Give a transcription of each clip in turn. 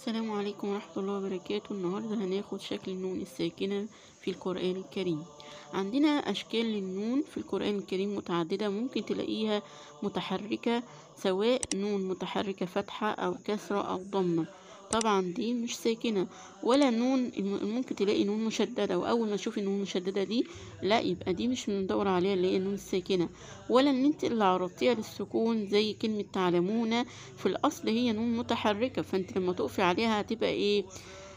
السلام عليكم ورحمة الله وبركاته النهاردة هناخد شكل النون الساكنة في القرآن الكريم عندنا أشكال للنون في القرآن الكريم متعددة ممكن تلاقيها متحركة سواء نون متحركة فتحة أو كسرة أو ضمة طبعا دي مش ساكنة ولا نون ممكن تلاقي نون مشددة وأول ما تشوفي النون المشددة دي لا يبقى دي مش بندور عليها اللي هي النون الساكنة ولا ان انت اللي عرضتيها للسكون زي كلمة تعلمون في الأصل هي نون متحركة فانت لما تقفي عليها هتبقى ايه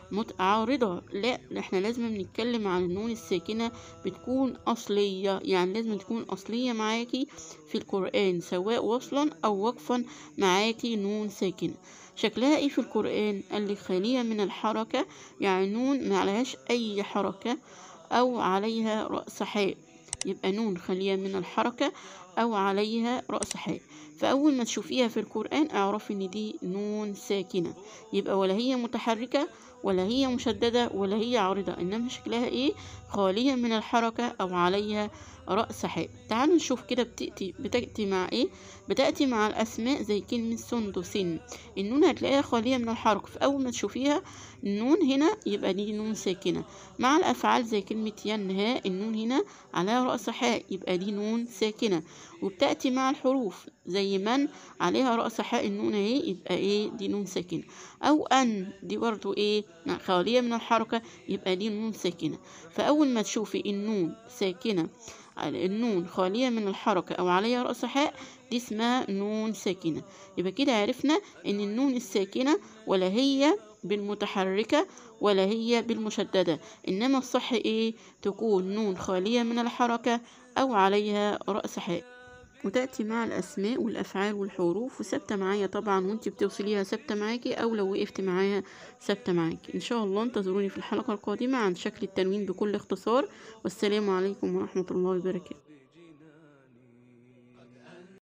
عارضة لا احنا لازم نتكلم عن النون الساكنة بتكون أصلية يعني لازم تكون أصلية معاكي في القرآن سواء وصلا أو وقفا معاكي نون ساكنة شكلها ايه في القرآن قال لي خالية من الحركة يعني نون ما عليهاش أي حركة أو عليها رأس حاء يبقى نون خالية من الحركة أو عليها رأس حاء فأول ما تشوفيها في القرآن اعرفي إن دي نون ساكنة يبقى ولا هي متحركة ولا هي مشددة ولا هي عارضة إنما شكلها إيه خالية من الحركة أو عليها رأس حاء تعالوا نشوف كده بتأتي بتأتي مع إيه بتأتي مع الأسماء زي كلمة سندس النون هتلاقيها خالية من الحركة فأول ما تشوفيها النون هنا يبقى دي نون ساكنة مع الأفعال زي كلمة ينهى النون هنا عليها رأس حاء يبقى دي نون ساكنة وبتأتي مع الحروف زي من عليها رأس حاء النون اهي يبقى ايه دي نون ساكنة أو أن دي برضو ايه خالية من الحركة يبقى دي نون ساكنة فأول ما تشوفي النون ساكنة النون خالية من الحركة أو عليها رأس حاء دي اسمها نون ساكنة يبقى كده عرفنا إن النون الساكنة ولا هي بالمتحركة ولا هي بالمشددة إنما الصح إيه تكون نون خالية من الحركة أو عليها رأس حاء وتأتي مع الأسماء والأفعال والحروف وثابتة معايا طبعا وانت بتوصليها ثابتة معاكي أو لو وقفت معاها ثابتة معاكي إن شاء الله انتظروني في الحلقة القادمة عن شكل التنوين بكل اختصار والسلام عليكم ورحمة الله وبركاته